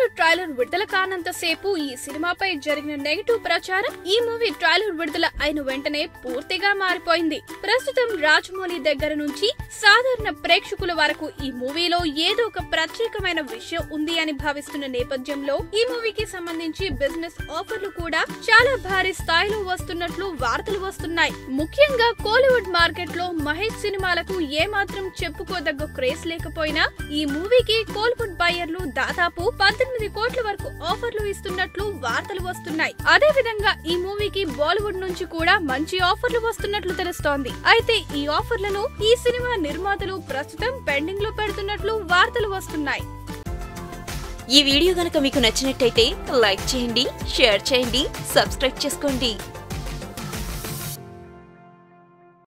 trailer విడుదల కానంత సేపు ఈ సినిమాపై జరిగిన నెగటివ్ ప్రచారం ఈ మూవీ ట్రైలర్ విడుదల అయిన వెంటనే పూర్తిగా మారిపోయింది ప్రస్తుతం రాజమౌళి దగ్గర నుంచి సాధారణ ప్రేక్షకుల వరకు ఈ మూవీలో ఏదో ఒక ప్రత్యేకమైన విషయం ఉంది అని భావిస్తున్న నేపథ్యంలో ఈ మూవీకి సంబంధించి బిజినెస్ ఆఫర్లు కూడా చాలా భారీ స్థాయిలో వస్తున్నట్లు వార్తలు వస్తున్నాయి ముఖ్యంగా కోలీవుడ్ మార్కెట్ లో మహేష్ సినిమాలకు ఏమాత్రం చెప్పుకోదగ్గ క్రేజ్ లేకపోయినా ఈ మూవీకి కోలీవుడ్ బయ్యర్లు దాదాపు పద్దెనిమిది కోట్ల వరకు ఆఫర్లు ఇస్తున్నట్లు వార్తలు వస్తున్నాయి అదే విధంగా ఈ మూవీకి బాలీవుడ్ నుంచి కూడా మంచి ఆఫర్లు వస్తున్నట్లు తెలుస్తోంది అయితే ఈ ఆఫర్లను ఈ సినిమా నిర్మాతలు ప్రస్తుతం పెండింగ్ లో పెడుతున్నట్లు వార్తలు వస్తున్నాయి ఈ వీడియో గనక మీకు నచ్చినట్టయితే లైక్ చేయండి షేర్ చేయండి సబ్స్క్రైబ్ చేసుకోండి